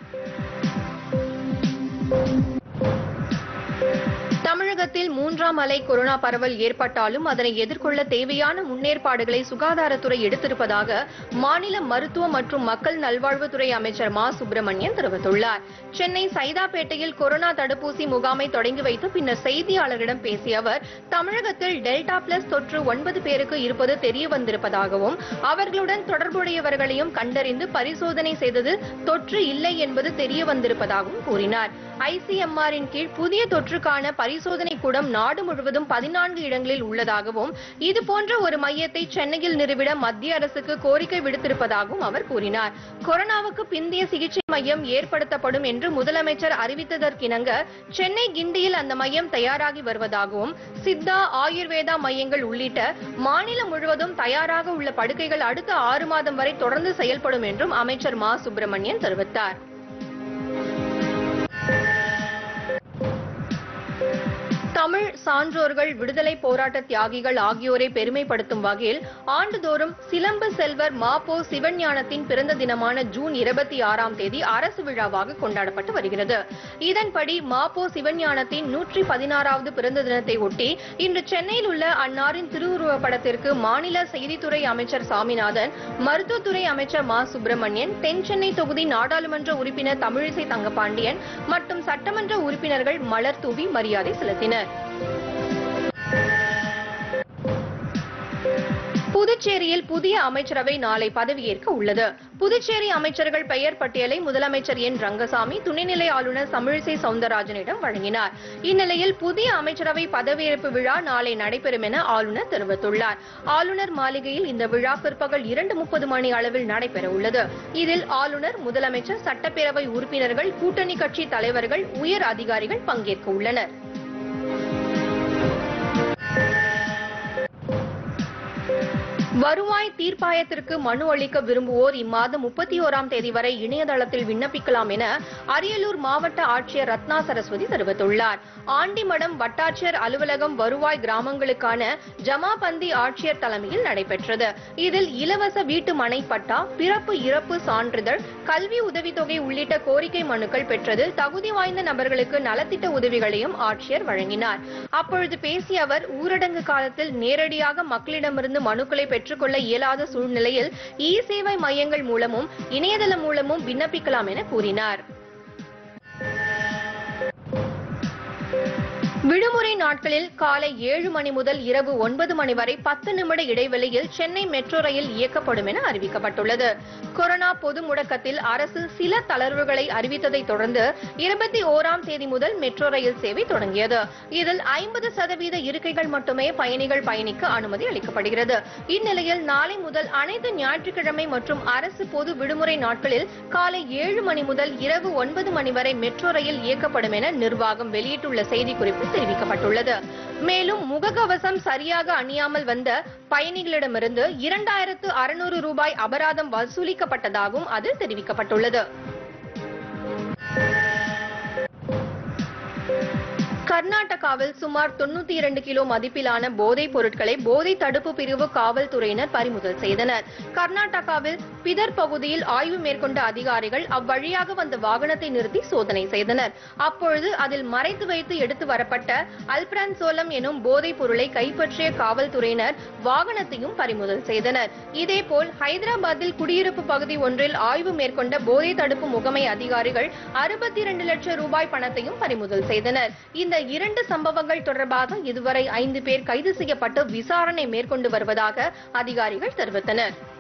தமிழகத்தில் மூன்றாம் அலை கொரோனா பரவல் ஏற்பட்டாலும் அதனை எதிர்கொள்ள தேவையான முன்னேற்பாடுகளை சுகாதாரத்துறை எடுத்திருப்பதாக மாநில மருத்துவ மற்றும் மக்கள் நல்வாழ்வுத்துறை அமைச்சர் மா சுப்பிரமணியன் தெரிவித்துள்ளார் சென்னை சைதாப்பேட்டையில் கொரோனா தடுப்பூசி முகாமை தொடங்கி வைத்து பின்னர் செய்தியாளர்களிடம் பேசிய அவர் தமிழகத்தில் டெல்டா பிளஸ் தொற்று ஒன்பது பேருக்கு இருப்பது தெரிய வந்திருப்பதாகவும் அவர்களுடன் தொடர்புடையவர்களையும் கண்டறிந்து பரிசோதனை செய்தது தொற்று இல்லை என்பது தெரிய வந்திருப்பதாகவும் கூறினார் ஐசிஎம்ஆரின் கீழ் புதிய தொற்றுக்கான பரிசோதனை கூடம் நாடு முழுவதும் பதினான்கு இடங்களில் உள்ளதாகவும் இதுபோன்ற ஒரு மையத்தை சென்னையில் நிறுவிட மத்திய அரசுக்கு கோரிக்கை விடுத்திருப்பதாகவும் அவர் கூறினார் கொரோனாவுக்கு பிந்தைய சிகிச்சை மையம் ஏற்படுத்தப்படும் என்று முதலமைச்சர் அறிவித்ததற்கிணங்க சென்னை கிண்டியில் அந்த மையம் தயாராகி வருவதாகவும் சித்தா ஆயுர்வேதா மையங்கள் உள்ளிட்ட மாநிலம் முழுவதும் தயாராக உள்ள படுக்கைகள் அடுத்த ஆறு மாதம் வரை தொடர்ந்து செயல்படும் என்றும் அமைச்சர் மா சுப்பிரமணியன் தெரிவித்தார் தமிழ் சான்றோர்கள் விடுதலை போராட்ட தியாகிகள் ஆகியோரை பெருமைப்படுத்தும் வகையில் ஆண்டுதோறும் சிலம்பு செல்வர் மாப்போ சிவஞானத்தின் பிறந்த தினமான ஜூன் இருபத்தி ஆறாம் தேதி அரசு விழாவாக கொண்டாடப்பட்டு வருகிறது இதன்படி மாப்போ சிவஞானத்தின் நூற்றி பதினாறாவது பிறந்த தினத்தை ஒட்டி இன்று சென்னையில் உள்ள அன்னாரின் திருவுருவப் படத்திற்கு மாநில செய்தித்துறை அமைச்சர் சாமிநாதன் மருத்துவத்துறை அமைச்சர் மா சுப்பிரமணியன் தென் சென்னை தொகுதி நாடாளுமன்ற உறுப்பினர் தமிழிசை தங்கபாண்டியன் மற்றும் சட்டமன்ற உறுப்பினர்கள் மலர் தூவி மரியாதை செலுத்தினர் புதுச்சேரியில் புதிய அமைச்சரவை நாளை பதவியேற்க உள்ளது புதுச்சேரி அமைச்சர்கள் பெயர் பட்டியலை முதலமைச்சர் என் ரங்கசாமி துணைநிலை ஆளுநர் தமிழிசை சவுந்தரராஜனிடம் வழங்கினார் இந்நிலையில் புதிய அமைச்சரவை பதவியேற்பு விழா நாளை நடைபெறும் என ஆளுநர் தெரிவித்துள்ளார் ஆளுநர் மாளிகையில் இந்த விழா பிற்பகல் இரண்டு முப்பது மணி அளவில் நடைபெற உள்ளது இதில் ஆளுநர் முதலமைச்சர் சட்டப்பேரவை உறுப்பினர்கள் கூட்டணி கட்சி தலைவர்கள் உயர் அதிகாரிகள் பங்கேற்க உள்ளனர் வருவாய் தீர்ப்பாயத்திற்கு மனு அளிக்க விரும்புவோர் இம்மாதம் முப்பத்தி ஓராம் தேதி வரை இணையதளத்தில் விண்ணப்பிக்கலாம் என அரியலூர் மாவட்ட ஆட்சியர் ரத்னா சரஸ்வதி தெரிவித்துள்ளார் ஆண்டிமடம் வட்டாட்சியர் அலுவலகம் வருவாய் கிராமங்களுக்கான ஜமாபந்தி ஆட்சியர் தலைமையில் நடைபெற்றது இதில் இலவச வீட்டு மனை பட்டா பிறப்பு இறப்பு சான்றிதழ் கல்வி உதவித்தொகை உள்ளிட்ட கோரிக்கை மனுக்கள் பெற்றதில் தகுதி வாய்ந்த நபர்களுக்கு நலத்திட்ட உதவிகளையும் ஆட்சியர் வழங்கினார் அப்பொழுது பேசிய அவர் ஊரடங்கு காலத்தில் நேரடியாக மக்களிடமிருந்து மனுக்களை பெற்றுக்கொள்ள இயலாத சூழ்நிலையில் இ சேவை மையங்கள் மூலமும் இணையதளம் மூலமும் விண்ணப்பிக்கலாம் என கூறினார் விடுமுறை நாட்களில் காலை ஏழு மணி முதல் இரவு ஒன்பது மணி வரை பத்து நிமிட இடைவெளியில் சென்னை மெட்ரோ ரயில் இயக்கப்படும் என அறிவிக்கப்பட்டுள்ளது கொரோனா பொது முடக்கத்தில் அரசு சில தளர்வுகளை அறிவித்ததை தொடர்ந்து இருபத்தி ஓராம் தேதி முதல் மெட்ரோ ரயில் சேவை தொடங்கியது இதில் ஐம்பது சதவீத இருக்கைகள் மட்டுமே பயணிகள் பயணிக்க அனுமதி அளிக்கப்படுகிறது இந்நிலையில் நாளை முதல் அனைத்து ஞாயிற்றுக்கிழமை மற்றும் அரசு பொது விடுமுறை நாட்களில் காலை ஏழு மணி முதல் இரவு ஒன்பது மணி வரை மெட்ரோ ரயில் இயக்கப்படும் என நிர்வாகம் வெளியிட்டுள்ள செய்திக்குறிப்பில் தெரிவிக்கப்பட்டுள்ளது மேலும் முகக்கவசம் சரியாக அணியாமல் வந்த பயணிகளிடமிருந்து இரண்டாயிரத்து அறுநூறு ரூபாய் அபராதம் வசூலிக்கப்பட்டதாகவும் அதில் தெரிவிக்கப்பட்டுள்ளது கர்நாடகாவில் சுமார் தொண்ணூத்தி இரண்டு கிலோ மதிப்பிலான போதைப் பொருட்களை போதை தடுப்பு பிரிவு காவல்துறையினர் பறிமுதல் செய்தனர் கர்நாடகாவில் பிதர் பகுதியில் ஆய்வு மேற்கொண்ட அதிகாரிகள் அவ்வழியாக வந்த வாகனத்தை நிறுத்தி சோதனை செய்தனர் அப்பொழுது அதில் மறைத்து வைத்து எடுத்து வரப்பட்ட அல்பிரான்சோலம் எனும் போதைப் பொருளை கைப்பற்றிய காவல்துறையினர் வாகனத்தையும் பறிமுதல் செய்தனர் இதேபோல் ஹைதராபாத்தில் குடியிருப்பு பகுதி ஒன்றில் ஆய்வு மேற்கொண்ட போதை தடுப்பு முகமை அதிகாரிகள் அறுபத்தி இரண்டு லட்சம் ரூபாய் பணத்தையும் பறிமுதல் செய்தனர் இந்த இரண்டு சம்பவங்கள் தொடர்பாக இதுவரை ஐந்து பேர் கைது செய்யப்பட்டு விசாரணை மேற்கொண்டு வருவதாக அதிகாரிகள் தெரிவித்தனர்